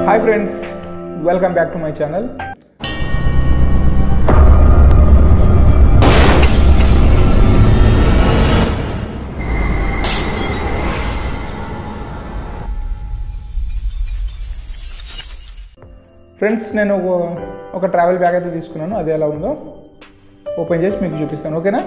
hi friends welcome back to my channel friends నేను ఒక ఒక ట్రావెల్ బ్యాగ్ అయితే తీసుకున్నాను అది ఎలా ఉందో ఓపెన్ చేసి మీకు చూపిస్తాను ఓకేనా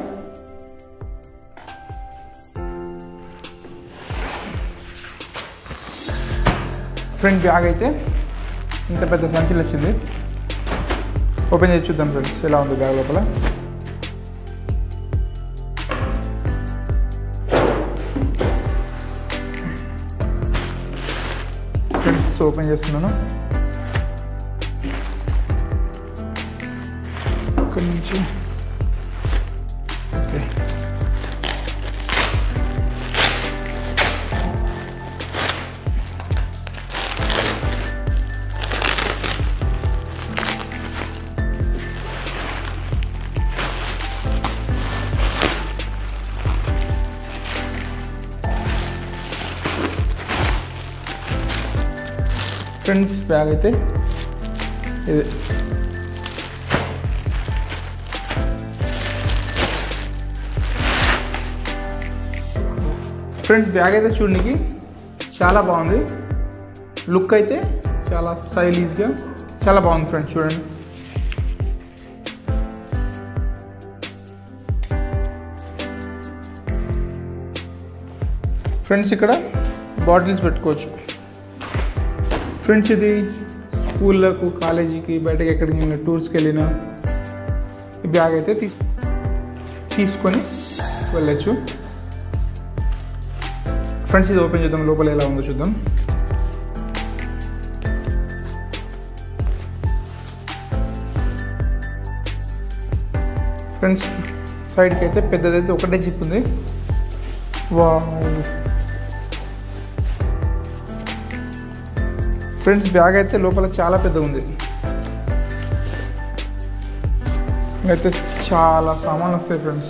ఫ్రంట్ బ్యాగ్ అయితే ఇంత పెద్ద సంచులు వచ్చింది ఓపెన్ చేసి చూద్దాం ఫ్రెండ్స్ ఎలా ఉంది బ్యాగ్ లోపల ఫ్రెండ్స్ ఓపెన్ చేస్తున్నాను ఇక్కడ నుంచి ఓకే ఫ్రెండ్స్ బ్యాగ్ అయితే ఇది ఫ్రెండ్స్ బ్యాగ్ అయితే చూడడానికి చాలా బాగుంది లుక్ అయితే చాలా స్టైలిష్గా చాలా బాగుంది ఫ్రెండ్స్ చూడండి ఫ్రెండ్స్ ఇక్కడ బాటిల్స్ పెట్టుకోవచ్చు ఫ్రెండ్స్ ఇది స్కూళ్ళకు కాలేజీకి బయటకి ఎక్కడికి వెళ్ళిన టూర్స్కి వెళ్ళినా ఈ బ్యాగ్ అయితే తీ తీసుకొని వెళ్ళచ్చు ఫ్రెండ్స్ ఇది ఓపెన్ చేద్దాం లోపల ఎలా ఉందో చూద్దాం ఫ్రెండ్స్ సైడ్కి అయితే పెద్దదైతే ఒకటే జిప్ ఉంది వా ఫ్రెండ్స్ బ్యాగ్ అయితే లోపల చాలా పెద్ద ఉంది అయితే చాలా సామాన్లు వస్తాయి ఫ్రెండ్స్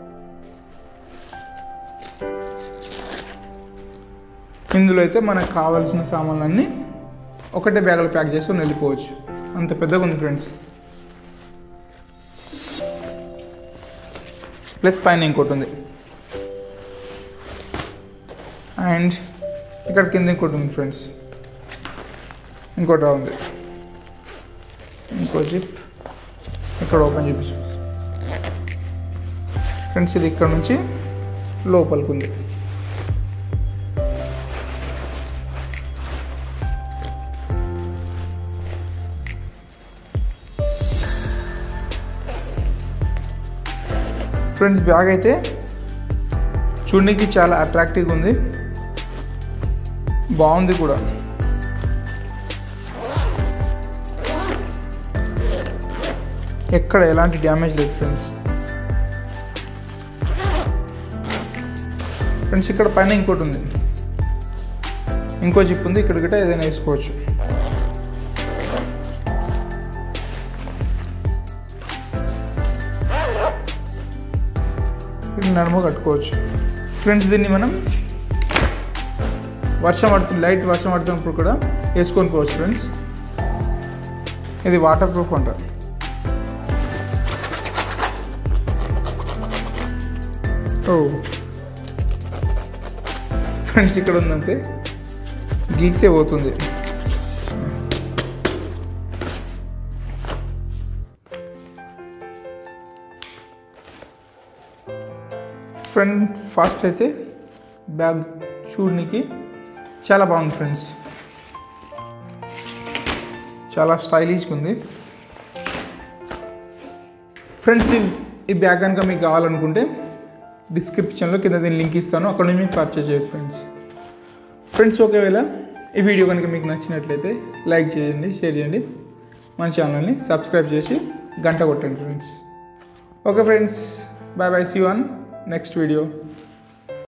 ఇందులో అయితే మనకు కావాల్సిన సామాన్లన్నీ ఒకటే బ్యాగ్లో ప్యాక్ చేసుకొని వెళ్ళిపోవచ్చు అంత పెద్దగా ఉంది ఫ్రెండ్స్ ప్లస్ పైన ఇంకోటి ఉంది అండ్ ఇక్కడ కింద ఇంకోటి ఉంది ఫ్రెండ్స్ ఇంకోటి రా ఉంది ఇంకో జిప్ ఇక్కడ ఓపెన్ చేపించు ఫ్రెండ్స్ ఇది ఇక్కడ నుంచి లోపలికి ఉంది ఫ్రెండ్స్ బ్యాగ్ అయితే చూడడానికి చాలా అట్రాక్టివ్గా ఉంది బాగుంది కూడా ఎక్కడ ఎలాంటి డ్యామేజ్ లేదు ఫ్రెండ్స్ ఫ్రెండ్స్ ఇక్కడ పైన ఇంకోటి ఉంది ఇంకో జిప్ ఉంది ఇక్కడ గిట్ట ఏదైనా వేసుకోవచ్చు ఇక్కడ నడుము కట్టుకోవచ్చు ఫ్రెండ్స్ దీన్ని మనం వర్షం పడుతుంది లైట్ వర్షం పడుతున్నప్పుడు కూడా వేసుకొని పోవచ్చు ఫ్రెండ్స్ ఇది వాటర్ ప్రూఫ్ అంటారు ఓ ఫ్రెండ్స్ ఇక్కడ ఉందంతే గీక్తే పోతుంది ఫ్రెండ్ ఫాస్ట్ అయితే బ్యాగ్ చూడనికి చాలా బాగుంది ఫ్రెండ్స్ చాలా స్టైలిష్గా ఉంది ఫ్రెండ్స్ ఈ- ఈ బ్యాగ్ కనుక మీకు కావాలనుకుంటే డిస్క్రిప్షన్లో కింద దీని లింక్ ఇస్తాను అక్కడ నుంచి మీకు పర్చేస్ చేయొచ్చు ఫ్రెండ్స్ ఫ్రెండ్స్ ఒకవేళ ఈ వీడియో కనుక మీకు నచ్చినట్లయితే లైక్ చేయండి షేర్ చేయండి మన ఛానల్ని సబ్స్క్రైబ్ చేసి గంట కొట్టండి friends okay friends bye bye see one next video